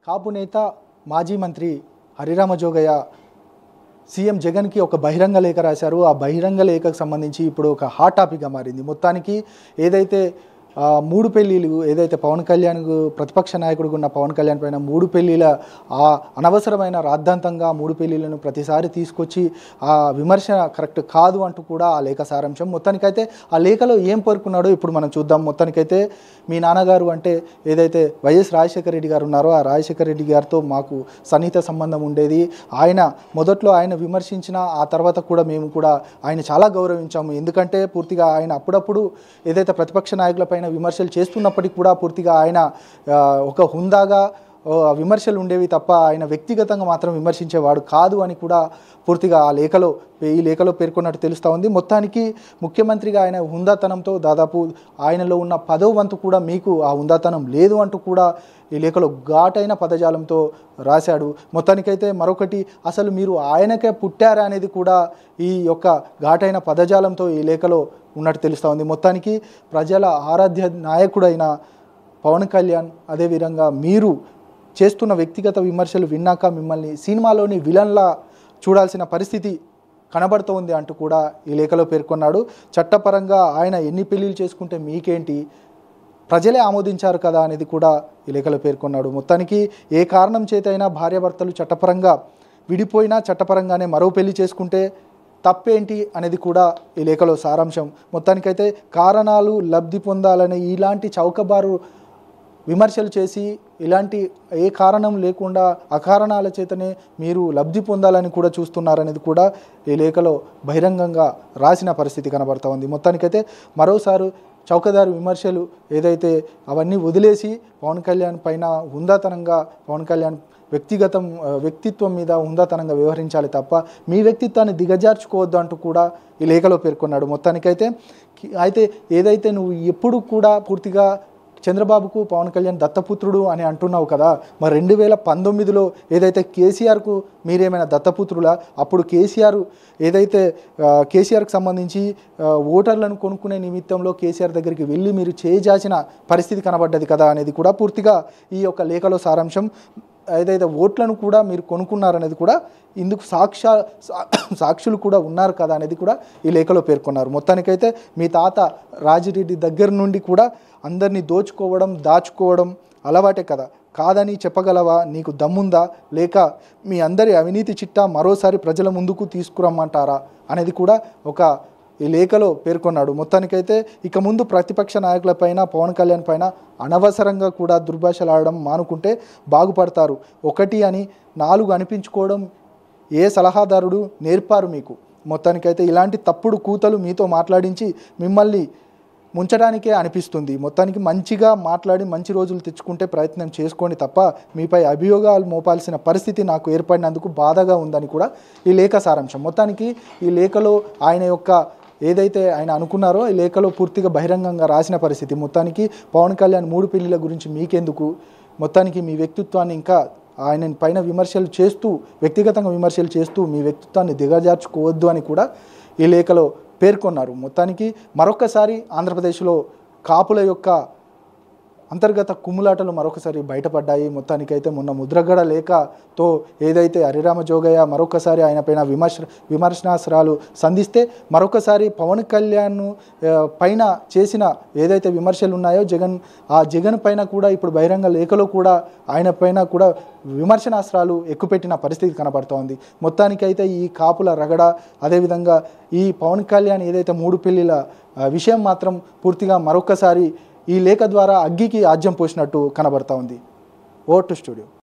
కాపు నేత మాజీ మంత్రి హరిరామ జోగయ్య సీఎం జగన్కి ఒక బహిరంగ లేఖ రాశారు ఆ బహిరంగ లేఖకు సంబంధించి ఇప్పుడు ఒక హాట్ టాపిక్గా మారింది మొత్తానికి ఏదైతే ఆ, మూడు పెళ్ళిళ్ళు ఏదైతే పవన్ కళ్యాణ్ ప్రతిపక్ష నాయకుడిగా ఉన్న పవన్ కళ్యాణ్ పైన మూడు పెళ్ళిళ్ళ ఆ అనవసరమైన రాద్ధాంతంగా మూడు పెళ్ళిళ్ళను ప్రతిసారి తీసుకొచ్చి ఆ విమర్శ కరెక్ట్ కాదు అంటూ కూడా ఆ లేఖ సారాంశం మొత్తానికైతే ఆ లేఖలో ఏం పేర్కొన్నాడో ఇప్పుడు మనం చూద్దాం మొత్తానికైతే మీ నాన్నగారు అంటే ఏదైతే వైఎస్ రాజశేఖర రెడ్డి గారు ఉన్నారో ఆ రాజశేఖర రెడ్డి గారితో మాకు సన్నిహిత సంబంధం ఉండేది ఆయన మొదట్లో ఆయన విమర్శించిన ఆ తర్వాత కూడా మేము కూడా ఆయన చాలా గౌరవించాము ఎందుకంటే పూర్తిగా ఆయన అప్పుడప్పుడు ఏదైతే ప్రతిపక్ష నాయకులపైన విమర్శలు చేస్తున్నప్పటికీ కూడా పూర్తిగా ఆయన ఆ, ఒక హుందాగా ఓ, విమర్శలు ఉండేవి తప్ప ఆయన వ్యక్తిగతంగా మాత్రం విమర్శించేవాడు కాదు అని కూడా పూర్తిగా ఆ లేఖలో ఈ లేఖలో పేర్కొన్నట్టు తెలుస్తూ ఉంది మొత్తానికి ముఖ్యమంత్రిగా ఆయన హుందాతనంతో దాదాపు ఆయనలో ఉన్న పదో వంతు కూడా మీకు ఆ హుందాతనం లేదు అంటూ కూడా ఈ లేఖలో ఘాటైన పదజాలంతో రాశాడు మొత్తానికైతే మరొకటి అసలు మీరు ఆయనకే పుట్టారా అనేది కూడా ఈ యొక్క ఘాటైన పదజాలంతో ఈ లేఖలో ఉన్నట్టు తెలుస్తూ ఉంది మొత్తానికి ప్రజల ఆరాధ్య నాయకుడైన పవన్ కళ్యాణ్ అదేవిధంగా మీరు చేస్తున్న వ్యక్తిగత విమర్శలు విన్నాక మిమ్మల్ని సినిమాలోని విలన్లా చూడాల్సిన పరిస్థితి కనబడుతోంది అంటూ కూడా ఈ లేఖలో పేర్కొన్నాడు చట్టపరంగా ఆయన ఎన్ని పెళ్ళిళ్ళు చేసుకుంటే మీకేంటి ప్రజలే ఆమోదించారు కదా అనేది కూడా ఈ లేఖలో పేర్కొన్నాడు మొత్తానికి ఏ కారణం చేతైనా భార్యాభర్తలు చట్టపరంగా విడిపోయినా చట్టపరంగానే మరో పెళ్లి చేసుకుంటే తప్పేంటి అనేది కూడా ఈ లేఖలో సారాంశం మొత్తానికైతే కారణాలు లబ్ధి పొందాలనే ఇలాంటి చౌకబారు విమర్శలు చేసి ఇలాంటి ఏ కారణం లేకుండా అకారణాల చేతనే మీరు లబ్ధి పొందాలని కూడా చూస్తున్నారనేది కూడా ఈ లేఖలో బహిరంగంగా రాసిన పరిస్థితి కనబడతా ఉంది మొత్తానికైతే మరోసారి చౌకదారు విమర్శలు ఏదైతే అవన్నీ వదిలేసి పవన్ కళ్యాణ్ పైన హుందాతనంగా పవన్ కళ్యాణ్ వ్యక్తిగతం ఆ, వ్యక్తిత్వం మీద హుందాతనంగా వ్యవహరించాలి తప్ప మీ వ్యక్తిత్వాన్ని దిగజార్చుకోవద్దు అంటూ కూడా ఈ లేఖలో పేర్కొన్నాడు మొత్తానికైతే కి- అయితే ఏదైతే నువ్వు ఎప్పుడు కూడా పూర్తిగా చంద్రబాబుకు పవన్ కళ్యాణ్ దత్తపుత్రుడు అని అంటున్నావు కదా మరి రెండు వేల పంతొమ్మిదిలో ఏదైతే కేసీఆర్కు మీరేమైనా దత్తపుత్రులా అప్పుడు కేసీఆర్ ఏదైతే ఆ, కేసీఆర్కి సంబంధించి ఆ, ఓటర్లను కొనుక్కునే నిమిత్తంలో కేసీఆర్ దగ్గరికి వెళ్ళి మీరు చేజాచిన పరిస్థితి కనబడ్డది కదా అనేది కూడా పూర్తిగా ఈ యొక్క లేఖలో సారాంశం ఏదైతే ఓట్లను కూడా మీరు కొనుక్కున్నారనేది కూడా ఇందుకు సాక్షా సా- సాక్షులు కూడా ఉన్నారు కదా అనేది కూడా ఈ లేఖలో పేర్కొన్నారు మొత్తానికైతే మీ తాత రాజిరెడ్డి దగ్గర నుండి కూడా అందరినీ దోచుకోవడం దాచుకోవడం అలవాటే కదా కాదని చెప్పగలవా నీకు దమ్ముందా లేక మీ అందరి అవినీతి చిట్టా మరోసారి ప్రజల ముందుకు తీసుకురమ్మంటారా అనేది కూడా ఒక ఈ లేఖలో పేర్కొన్నాడు మొత్తానికైతే ఇక ముందు ప్రతిపక్ష నాయకులపైన పవన్ కళ్యాణ్ పైన అనవసరంగా కూడా దుర్భాషలాడడం మానుకుంటే బాగుపడతారు ఒకటి అని నాలుగు అనిపించుకోవడం ఏ సలహాదారుడు నేర్పారు మీకు మొత్తానికైతే ఇలాంటి తప్పుడు కూతలు మీతో మాట్లాడించి మిమ్మల్ని ముంచడానికే అనిపిస్తుంది మొత్తానికి మంచిగా మాట్లాడి మంచి రోజులు తెచ్చుకుంటే ప్రయత్నం చేసుకోండి తప్ప మీపై అభియోగాలు మోపాల్సిన పరిస్థితి నాకు ఏర్పడినందుకు బాధగా ఉందని కూడా ఈ లేఖ సారాంశం మొత్తానికి ఈ లేఖలో ఆయన యొక్క ఏదైతే ఆయన అనుకున్నారో ఈ లేఖలో పూర్తిగా బహిరంగంగా రాసిన పరిస్థితి మొత్తానికి పవన్ కళ్యాణ్ మూడు పెళ్లిల గురించి మీకెందుకు మొత్తానికి మీ వ్యక్తిత్వాన్ని ఇంకా ఆయన పైన విమర్శలు చేస్తూ వ్యక్తిగతంగా విమర్శలు చేస్తూ మీ వ్యక్తిత్వాన్ని దిగజార్చుకోవద్దు అని కూడా ఈ లేఖలో పేర్కొన్నారు మొత్తానికి మరొకసారి ఆంధ్రప్రదేశ్లో కాపుల యొక్క అంతర్గత కుమ్ములాటలు మరొకసారి బయటపడ్డాయి మొత్తానికైతే మొన్న ముద్రగడ లేఖతో ఏదైతే హరిరామ జోగయ్య మరొకసారి ఆయన పైన విమర్శ విమర్శనాస్త్రాలు సంధిస్తే మరొకసారి పవన్ కళ్యాణ్ ఆ, పైన చేసిన ఏదైతే విమర్శలు ఉన్నాయో జగన్ ఆ జగన్ పైన కూడా ఇప్పుడు బహిరంగ లేఖలో కూడా ఆయన పైన కూడా విమర్శనాస్త్రాలు ఎక్కుపెట్టిన పరిస్థితి కనబడుతోంది మొత్తానికైతే ఈ కాపుల రగడ అదేవిధంగా ఈ పవన్ కళ్యాణ్ ఏదైతే మూడు పెళ్లిల ఆ, విషయం మాత్రం పూర్తిగా మరొకసారి ఈ లేఖ ద్వారా అగ్గికి ఆజ్యం పోసినట్టు కనబడతా ఉంది ఓ టు స్టూడియో